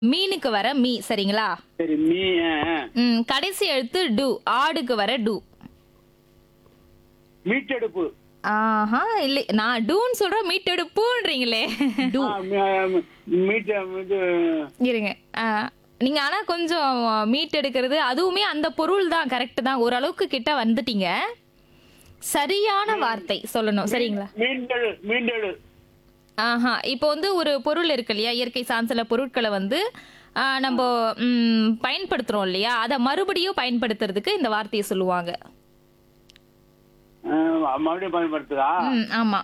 மீனுக்கு வர மீ சரிங்களா சரி மீ ஆ, ஆ. ம் கடைசி எழுத்து டு ஆடுக்கு வர டு மீட்டெடுப்பு ஆஹா இல்லை நான் டூன்னு சொல்றேன் மீட்டெடுப்புன்றீங்களே ஆ, மீ- ஆ, மீட்ட இது இருங்க ஆ, நீங்க ஆனா கொஞ்சம் மீட் எடுக்கிறது அதுவுமே அந்த பொருள் தான் கரெக்ட் தான் ஓரளவுக்கு கிட்ட வந்துட்டீங்க சரியான வார்த்தை சொல்லணும் சரிங்களா மீண்டெழு மீண்டெழு ஆஹா இப்போ வந்து ஒரு பொருள் இருக்கு இல்லையா இயற்கை சார்ந்த பொருட்களை வந்து ஆ, நம்ம ம், பயன்படுத்துறோம் இல்லையா அதை மறுபடியும் பயன்படுத்துறதுக்கு இந்த வார்த்தையை சொல்லுவாங்க ஆ, மறுபடியும் பயன்படுத்துதா ம் ஆமா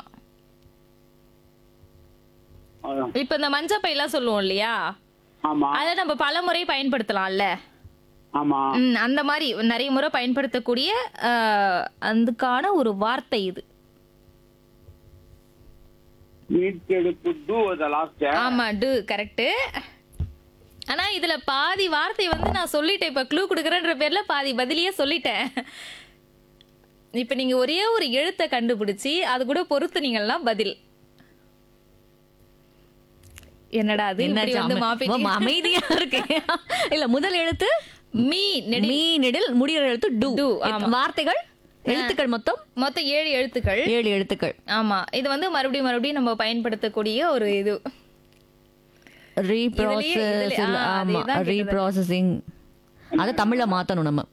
ஆ, இப்போ இந்த மஞ்சள் பையெல்லாம் சொல்லுவோம் இல்லையா ஆமா அதை நம்ம பல முறை பயன்படுத்தலாம்ல ஆமா ம், அந்த மாதிரி நிறைய முறை பயன்படுத்தக்கூடிய ஆ, அதுக்கான ஒரு வார்த்தை இது மீட்டெடுப்பு டூ த லாஸ்ட் ஆமா டு கரெக்ட் ஆனா இதுல பாதி வார்த்தை வந்து நான் சொல்லிட்டேன் இப்ப க்ளூ கொடுக்குறேன்ற பேர்ல பாதி பதிலியே சொல்லிட்டேன் இப்ப நீங்க ஒரே ஒரு எழுத்தை கண்டுபிடிச்சி அது கூட பொறுத்துனீங்கன்னா பதில் என்னடா அது இப்படி என்னாச்சு? வந்து அம- மாப்பி ஓ, அமைதியா இருக்கு இல்ல முதல் எழுத்து மீ நெடி மீ நெடில் முடிகிற எழுத்து டு டு, எத்- ஆமா. வார்த்தைகள் எழுத்துக்கள் மொத்தம் மொத்தம் ஏழு எழுத்துக்கள் ஏழு எழுத்துக்கள் ஆமா இது வந்து மறுபடியும் மறுபடியும் நம்ம பயன்படுத்தக்கூடிய ஒரு இது ரீப்ராசஸ் இதுலயே- ஆ, ஆமா அதேதான் கிட்டத்தட்ட. ரீப்ராசஸிங் அதை தமிழ்ல மாத்தணும் நம்ம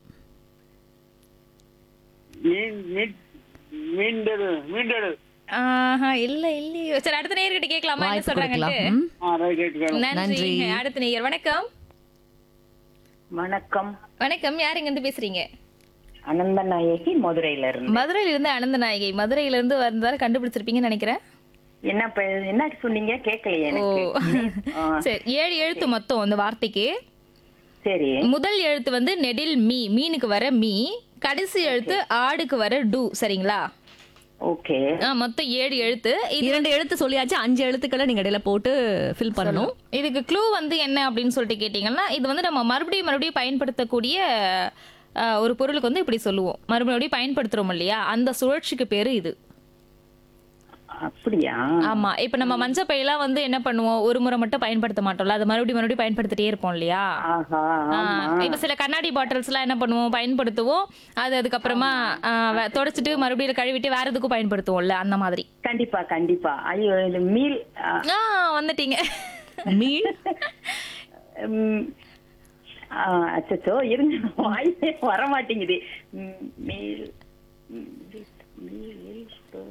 மீன் மீட் மீண்டெழு மீண்டெழு ஆஹா இல்ல இல்லையோ சரி அடுத்த நேயர்கிட்ட கேட்கலாமா என்ன வாய்ப்பு சொல்றாங்கன்ட்டு கொடுக்கலாம் ம். ஆ ரைட் ரைட் நன்றி நன்றி. அடுத்த நேயர் வணக்கம் வணக்கம் வணக்கம் யார் இங்க இருந்து பேசுறீங்க அனந்த நாயகி மதுரையில இருந்து மதுரையில இருந்து அனந்த நாயகி மதுரையில இருந்து வந்தாலும் கண்டுபிடிச்சிருப்பீங்கன்னு நினைக்கிறேன் என்ன ப- என்ன சொன்னீங்க கேட்கலையே ஓ எனக்கு ஆ, சரி ஏழு எழுத்து மொத்தம் அந்த வார்த்தைக்கு சரி முதல் எழுத்து வந்து நெடில் மீ மீனுக்கு வர மீ கடைசி எழுத்து ஆடுக்கு வர டு சரிங்களா ஓகே ஆ, மொத்தம் ஏழு எழுத்து இது இரண்டு எழுத்து சொல்லியாச்சு அஞ்சு எழுத்துக்களை நீங்க இடையில போட்டு ஃபில் பண்ணணும் இதுக்கு க்ளூ வந்து என்ன அப்படின்னு சொல்லிட்டு கேட்டிங்கன்னா இது வந்து நம்ம மறுபடியும் மறுபடியும் பயன்படுத்தக்கூடிய ஆ, ஒரு பொருளுக்கு வந்து இப்படி சொல்லுவோம் மறுபடியும் பயன்படுத்துறோம் இல்லையா அந்த சுழற்சிக்கு பேரு இது அப்படியா ஆமா இப்ப நம்ம மஞ்சள் பையெல்லாம் வந்து என்ன பண்ணுவோம் ஒரு முறை மட்டும் பயன்படுத்த மாட்டோம்ல அது மறுபடியும் மறுபடியும் பயன்படுத்திட்டே இருப்போம் இல்லையா ஆஹா ஆ, ஆமா இப்ப சில கண்ணாடி பாட்டில்ஸ் எல்லாம் என்ன பண்ணுவோம் பயன்படுத்துவோம் அது அதுக்கப்புறமா ஆ, வ- தொடச்சிட்டு மறுபடியும் கழுவிட்டு வேற எதுக்கும் பயன்படுத்துவோம்ல அந்த மாதிரி கண்டிப்பா கண்டிப்பா ஐயோ இது மீல் ஆ, ஆ வந்துட்டீங்க மீன் ம், ஆ, அச்சச்சோ இருங்க வாயிலே வர மாட்டேங்குது ம், மீல் ம், மீல்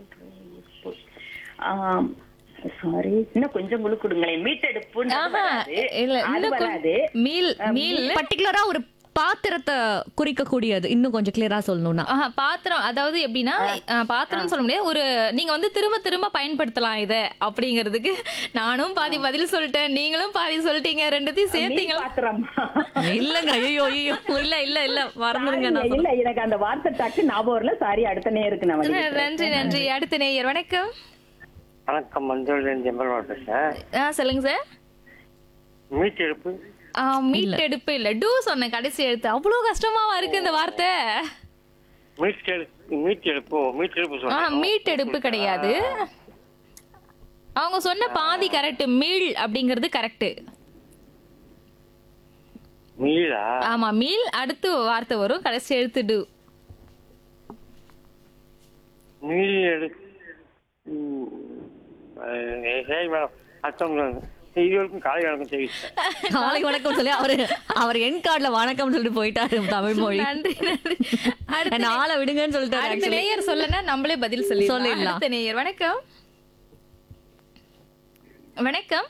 சாரி இன்னும் கொஞ்சம் முழு கொடுங்களேன் மீட்டெடுப்பு ஆஹா இல்ல அது இன்னும் கொ- வராது மீல் மீல் பர்டிகுலரா ஒரு பாத்திரத்தை குறிக்கக்கூடியது இன்னும் கொஞ்சம் கிளியரா சொல்லணும்னா ஆஹா, பாத்திரம் அதாவது எப்படின்னா ஆ, பாத்திரம்னு சொல்ல முடியாது ஒரு நீங்க வந்து திரும்ப திரும்ப பயன்படுத்தலாம் இத அப்படிங்கிறதுக்கு நானும் பாதி பதில் சொல்லிட்டேன் நீங்களும் பாதி சொல்லிட்டீங்க ரெண்டுத்தையும் சேர்த்தீங்களா பாத்திரமா இல்லங்க ஐயோ ஐயோ இல்ல இல்ல இல்ல மறந்துடுங்க நான் இல்ல எனக்கு அந்த வார்த்தை டக்கு ஞாபகம் வரல சாரி அடுத்த நேருக்கு நான் வந்து நன்றி நன்றி அடுத்த நேயர் வணக்கம் வணக்கம் மஞ்சள் ஜெம்பல் பேசுறேன் ஆ சொல்லுங்க சார் மீட்டெடுப்பு ஆ, மீட் எடுப்பு இல்ல டூ சொன்னேன் கடைசி எழுத்து அவ்வளவு கஷ்டமாவா இருக்கு இந்த வார்த்தை மீட்டெடுப்பு மீட்டெடுப்பு மீட்டெடுப்பு ஆ சொல்றேன் மீட் எடுப்பு கிடையாது அவங்க சொன்ன பாதி கரெக்ட் மீள் அப்படிங்கிறது கரெக்ட் மீளா ஆமா மீள் அடுத்து வார்த்தை வரும் கடைசி எழுத்து டு மீள் எடு ம், அஹ், சரி மேடம் அர்த்தம் இது வரைக்கும் காலை வணக்கம் தெரிவிச்சேன் காலை வணக்கம் சொல்லி அவரு அவர் என் கார்டுல வணக்கம் சொல்லிட்டு போயிட்டாரு தமிழ் மொழி நன்றி நன்றி அடுத்த என்ன ஆளை விடுங்கன்னு சொல்லிட்டாரு அடுத்த actually. நேயர் சொல்லனா நம்மளே பதில் சொல்லி சொல்லிடலாம். அடுத்த நேயர் வணக்கம் வணக்கம்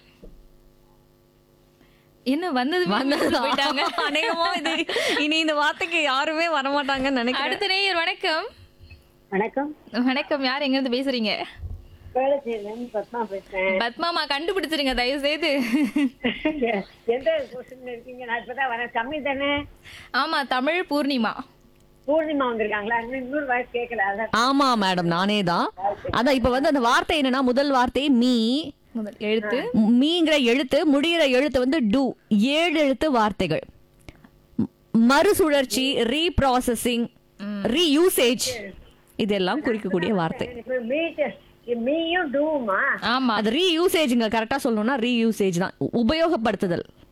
என்ன வந்தது வந்ததுதான். போயிட்டாங்க அநேகமா இது இனி இந்த வார்த்தைக்கு யாருமே வரமாட்டாங்கன்னு நினைக்கிறேன் அடுத்த நேயர் வணக்கம் வணக்கம் வணக்கம் யார் எங்க இருந்து பேசுறீங்க வேலை செய்யலன்னு பத்மா பேசுறேன் பத்மாமா கண்டுபிடிச்சிருங்க தயவு செய்து எந்த கொஸ்டின் இருக்கீங்க நான் இப்பதான் வரேன் கம்மி தானே ஆமா தமிழ் பூர்ணிமா பூர்ணிமா வந்திருக்காங்களா இன்னும் இன்னொரு வயசு கேட்கல அதான் ஆமா மேடம் நானே தான் அதான் இப்ப வந்து அந்த வார்த்தை என்னன்னா முதல் வார்த்தை மீ முதல் எழுத்து மீங்கிற எழுத்து முடிகிற எழுத்து வந்து டு ஏழு எழுத்து வார்த்தைகள் ம- மறுசுழற்சி ரீப்ராசஸிங் ரீயூசேஜ் இதெல்லாம் குறிக்கக்கூடிய வார்த்தை இப்ப மீட் மீயும் டூமா ஆமா அது ரீயூசேஜ்ங்க கரெக்டா சொல்லணும்னா ரீயூசேஜ் தான் உ- உபயோகப்படுத்துதல்